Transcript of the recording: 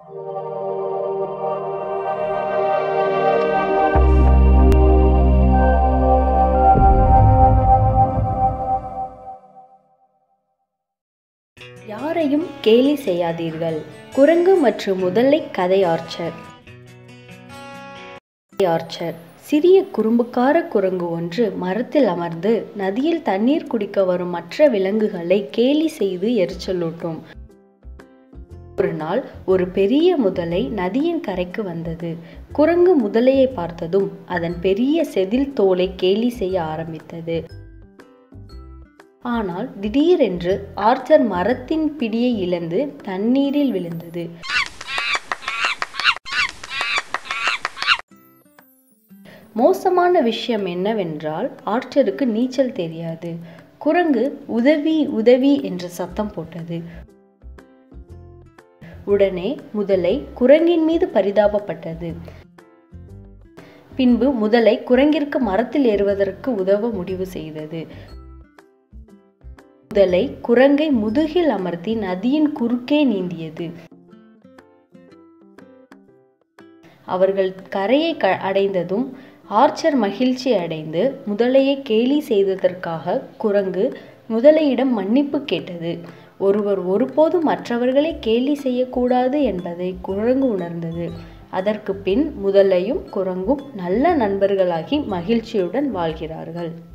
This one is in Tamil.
யாரையும் கேலி செய்யாதீர்கள் குரங்கு மற்றும் முதலை கதை ஆர்ச்சர் ஆர்ச்சர் சிறிய குறும்புக்கார குரங்கு ஒன்று மரத்தில் அமர்ந்து நதியில் தண்ணீர் குடிக்க வரும் மற்ற விலங்குகளை கேலி செய்து எரிச்சலூட்டும் ஒரு நாள் ஒரு பெரிய முதலை நதியின் கரைக்கு வந்தது குரங்கு முதலையை பார்த்ததும் அதன் பெரிய செதில் தோலை கேலி செய்ய ஆரம்பித்தது ஆனால் திடீரென்று ஆர்ச்சர் மரத்தின் பிடியை இழந்து தண்ணீரில் விழுந்தது மோசமான விஷயம் என்னவென்றால் ஆர்ச்சருக்கு நீச்சல் தெரியாது குரங்கு உதவி உதவி என்று சத்தம் போட்டது உடனே முதலை குரங்கின் மீது பரிதாபப்பட்டது பின்பு முதலை குரங்கிற்கு மரத்தில் ஏறுவதற்கு உதவ முடிவு செய்தது முதலை குரங்கை முதுகில் அமர்த்தி நதியின் குறுக்கே நீந்தியது அவர்கள் கரையை க அடைந்ததும் ஆர்ச்சர் மகிழ்ச்சி அடைந்து முதலையை கேலி செய்ததற்காக குரங்கு முதலையிடம் மன்னிப்பு கேட்டது ஒருவர் ஒருபோதும் மற்றவர்களை கேலி செய்யக்கூடாது என்பதை குரங்கு உணர்ந்தது அதற்கு பின் முதலையும் குரங்கும் நல்ல நண்பர்களாகி மகிழ்ச்சியுடன் வாழ்கிறார்கள்